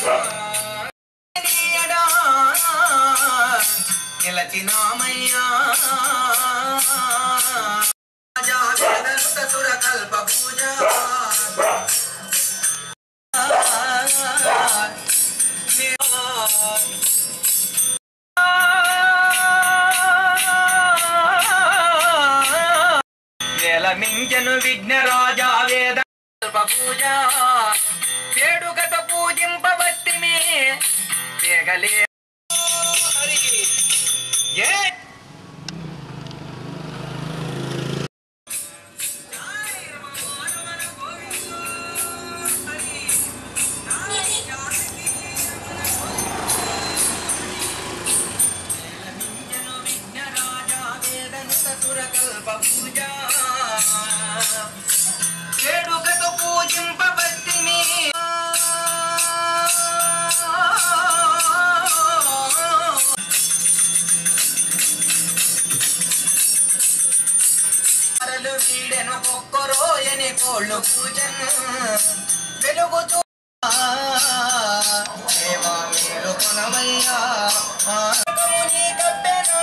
నీయడా నిలచినామయ్యా రాజా వేదనుత సుర కల్ప పూజ వేల మించను విఘ్న రాజా వేద కల్ప పూజ వేడుకత పూజింపవత్తిమి వేగలే హరికి జై వేడుకతో పూజింపబత్తిమి అరలు వీడెను కొక్కరోయని కోళ్ళు పూజన్ వెలుగుతూ దేవా మీరు కొనవయ్యా నీ కప్పెనా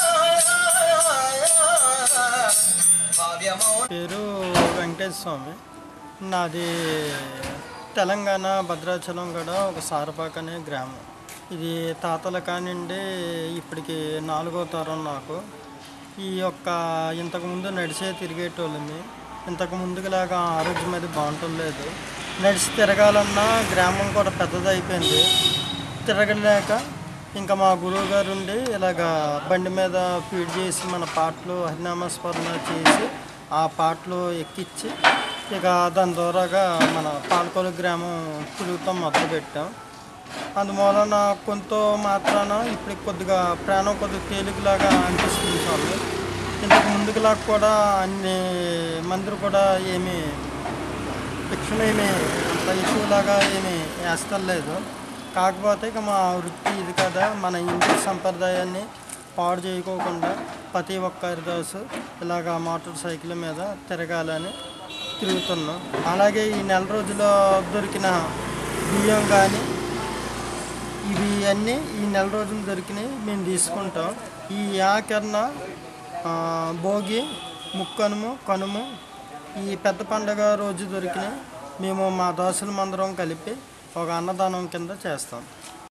భావ్యమౌ పేరు వెంకటేశ్వర స్వామి నాది తెలంగాణ భద్రాచలం కూడా ఒక సారపాక అనే గ్రామం ఇది తాతల కానిండి ఇప్పటికి నాలుగో తరం నాకు ఈ యొక్క ఇంతకుముందు నడిచే తిరిగేటోళ్ళని ఇంతకు ముందులాగా ఆరోగ్యం అది బాగుంటలేదు నడిచి తిరగాలన్నా గ్రామం కూడా పెద్దదైపోయింది తిరగలేక ఇంకా మా గురువు గారు ఉండి ఇలాగ బండి మీద ఫీడ్ చేసి మన పాటలు హరినామస్మరణ చేసి ఆ పాటలు ఎక్కించి ఇక దాని ద్వారాగా మన పాలకొలు గ్రామం తిరుగుతాం మొదలు పెట్టాం అందువలన కొంత మాత్రాన ఇప్పుడు కొద్దిగా ప్రాణం కొద్దిగా తేలికలాగా అనిపిస్తుంది స్వామి ఇంతకు ముందుకులాగా కూడా అన్ని మందిరు కూడా ఏమీ శిక్షణ ఏమి అంత ఎక్కువలాగా ఏమి వేస్తలేదు కాకపోతే ఇక మా వృత్తి ఇది కదా మన ఇంటి సంప్రదాయాన్ని పాడు చేయకోకుండా ప్రతి ఒక్క హరిదాసు ఇలాగ మోటార్ సైకిల్ మీద తిరగాలని తిరుగుతున్నాం అలాగే ఈ నెల రోజుల్లో దొరికిన బియ్యం కానీ ఇవి అన్నీ ఈ నెల రోజులు దొరికినాయి మేము తీసుకుంటాం ఈ ఆకరణ ఆ, భోగి ముక్కనుము కనుము ఈ పెద్ద పండగ రోజు దొరికినాయి మేము మా దోశల మందరం కలిపి ఒక అన్నదానం కింద చేస్తాం